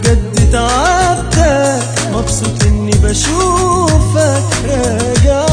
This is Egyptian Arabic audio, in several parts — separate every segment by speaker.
Speaker 1: بجد تعبتك مبسوط اني بشوفك راجع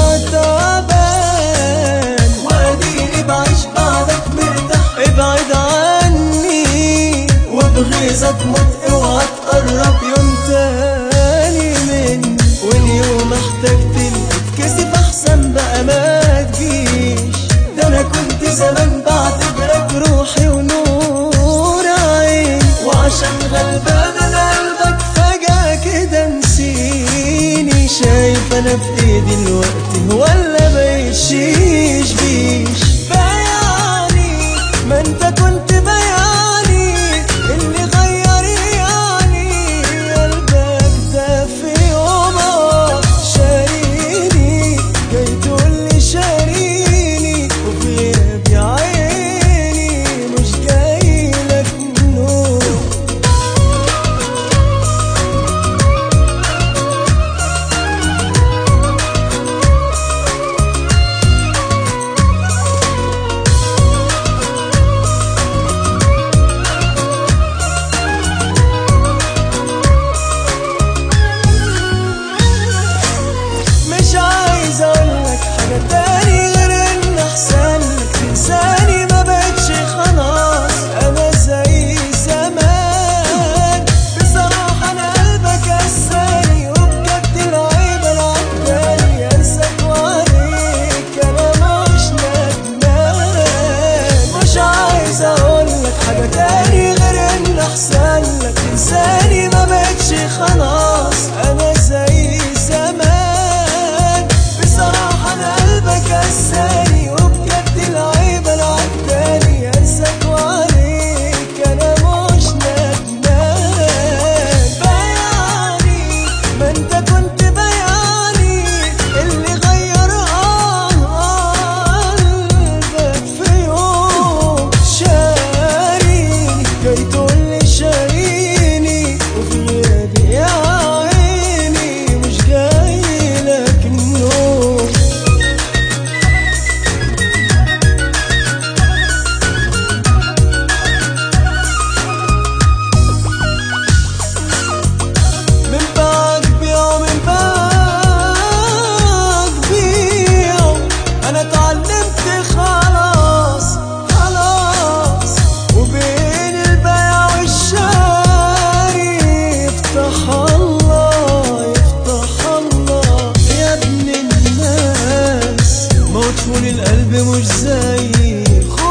Speaker 1: تعبان واديني بعيش بعدك مرتاح ابعد عني وبغيظك موت اوعى تقرب يوم تاني مني واليوم احتجت تتكسف احسن بقى ما تجيش ده انا كنت زمان بعتبرك روحي ونور عين وعشان غلبان انا قلبك فجأة كده نسيني شايف انا في ايه دلوقتي ولا بيشيش بيش بياني ما انت كنت بياني اللي غير يعني قلبك ده في يومك شاريني جاي تقولي شاريني وفي غيابي عيني مش جايلك نور مش عايز اقولك حاجة تاني غير ان احسن لك تنساني ما بقتش خلاص انا زي زمان بصراحة انا قلبك قساني وبجد العيب العجباني انساك وعليك انا مش ندمان مش عايز اقولك حاجة تاني غير ان احسن لك تنساني ما بقتش خلاص انا زي زمان بصراحة انا قلبك قساني وبجد العيب العجباني انساك وعليك انا مش ندمان بياني ما انت كنت بياني اللي غير قلبك في يوم شاريني جاي تقولي شاريني وفي غيابي يا عيني مش جايلك النوم من بعد بيع من بعد بيع انا اتعلمت خلاص خلاص وبين البيع والشاري يفتح الله يفتح الله يا ابن الناس مدفون القلب مش زي